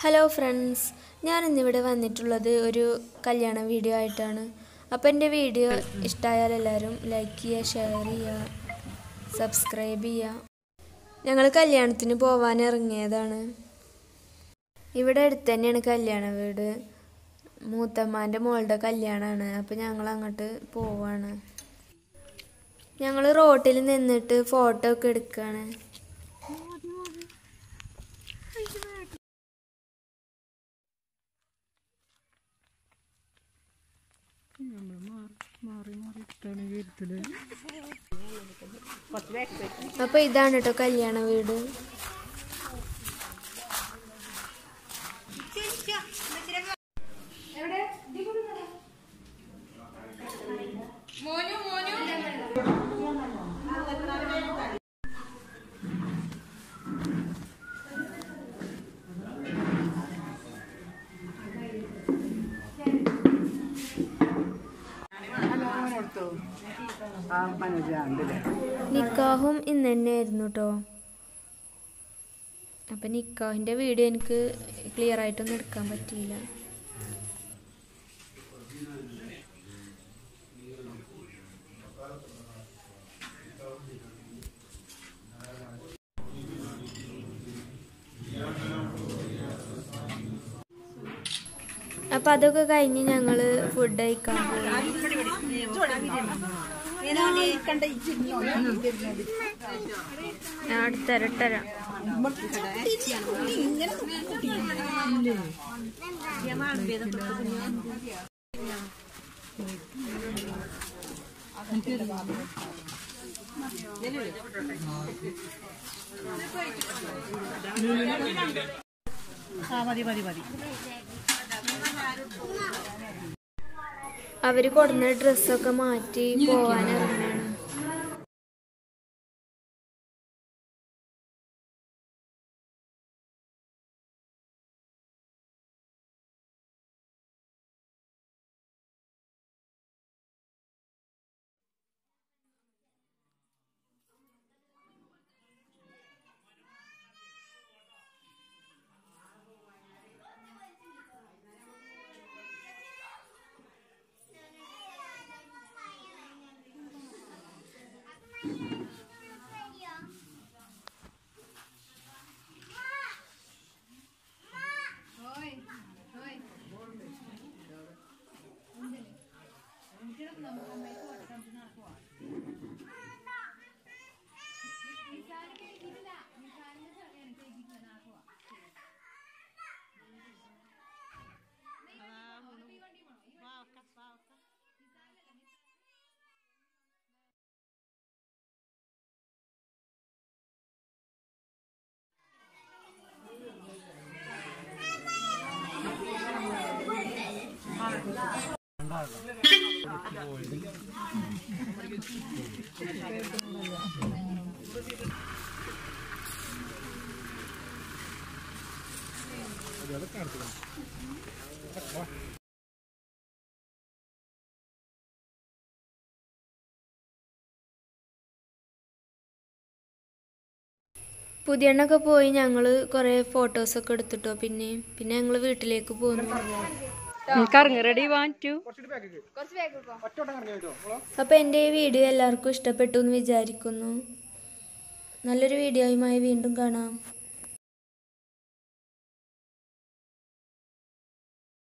hello friends ഞാൻ ഇന്നിവിടെ വന്നിട്ടുള്ളത് ഒരു കല്യാണ വീഡിയോ ആയിട്ടാണ് അപ്പോൾ എൻ്റെ വീഡിയോ ഇഷ്ടമായാൽ എല്ലാവരും ലൈക്ക് ചെയ്യുക ഷെയർ ചെയ്യുക സബ്സ്ക്രൈബ് ചെയ്യുക ഞങ്ങൾ കല്യാണത്തിന് പോവാൻ ഇറങ്ങിയതാണ് ഇവിടെ അടുത്ത് തന്നെയാണ് കല്യാണ വീട് മൂത്തമ്മാൻ്റെ മോളുടെ കല്യാണമാണ് അപ്പോൾ ഞങ്ങൾ അങ്ങോട്ട് പോവാണ് ഞങ്ങൾ റോട്ടിൽ നിന്നിട്ട് ഫോട്ടോ ഒക്കെ എടുക്കുകയാണ് അപ്പൊ ഇതാണ് കേട്ടോ കല്യാണ വീട് നിക്കാഹും ഇന്ന് തന്നെയായിരുന്നു കേട്ടോ അപ്പം നിക്കാഹിൻ്റെ വീഡിയോ എനിക്ക് ക്ലിയർ ആയിട്ടൊന്നും എടുക്കാൻ പറ്റിയില്ല അപ്പം അതൊക്കെ കഴിഞ്ഞ് ഞങ്ങൾ ഫുഡ് കഴിക്കാൻ പോയി ഞാൻ അടുത്തരാം ഇട്ടരാം അവര് കൊടുന്ന ഡ്രസ്സൊക്കെ മാറ്റി പോവാൻ ഇറങ്ങാണ് പുതിയണ്ണൊക്കെ പോയി ഞങ്ങൾ കുറേ ഫോട്ടോസൊക്കെ എടുത്തിട്ടോ പിന്നെ പിന്നെ ഞങ്ങൾ വീട്ടിലേക്ക് പോന്നു റെഡി വൺ ടു അപ്പോൾ എൻ്റെ ഈ വീഡിയോ എല്ലാവർക്കും ഇഷ്ടപ്പെട്ടു എന്ന് വിചാരിക്കുന്നു നല്ലൊരു വീഡിയോയുമായി വീണ്ടും കാണാം